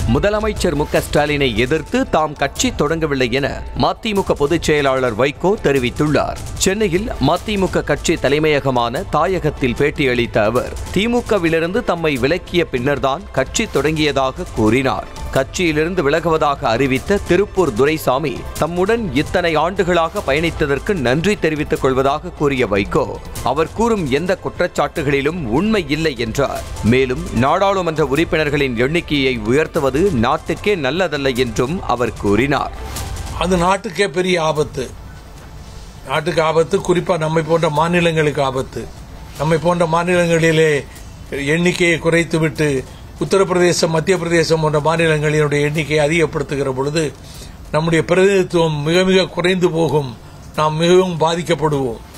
முதலமைச்சர் மு க ஸ்டாலினை எதிர்த்து தாம் கட்சி தொடங்கவில்லை என மதிமுக பொதுச் செயலாளர் வைகோ தெரிவித்துள்ளார் சென்னையில் மதிமுக கட்சி தலைமையகமான தாயகத்தில் பேட்டியளித்த அவர் திமுகவிலிருந்து தம்மை விலக்கிய பின்னர்தான் கட்சி தொடங்கியதாக கூறினார் கட்சியிலிருந்து விலகுவதாக அறிவித்த திருப்பூர் துரைசாமி தம்முடன் இத்தனை ஆண்டுகளாக பயணித்ததற்கு நன்றி தெரிவித்துக் கொள்வதாக கூறிய வைகோ அவர் கூறும் எந்த குற்றச்சாட்டுகளிலும் உண்மை இல்லை என்றார் மேலும் நாடாளுமன்ற உறுப்பினர்களின் எண்ணிக்கையை உயர்த்துவது நாட்டுக்கே நல்லதல்ல என்றும் அவர் கூறினார் அது நாட்டுக்கே பெரிய ஆபத்து நாட்டுக்கு ஆபத்து குறிப்பா நம்மை போன்ற மாநிலங்களுக்கு ஆபத்து நம்மை போன்ற மாநிலங்களிலே எண்ணிக்கையை குறைத்துவிட்டு உத்தரப்பிரதேசம் மத்திய பிரதேசம் போன்ற மாநிலங்களினுடைய எண்ணிக்கையை அதிகப்படுத்துகிற பொழுது நம்முடைய பிரதிநிதித்துவம் மிக மிக குறைந்து போகும் நாம் மிகவும் பாதிக்கப்படுவோம்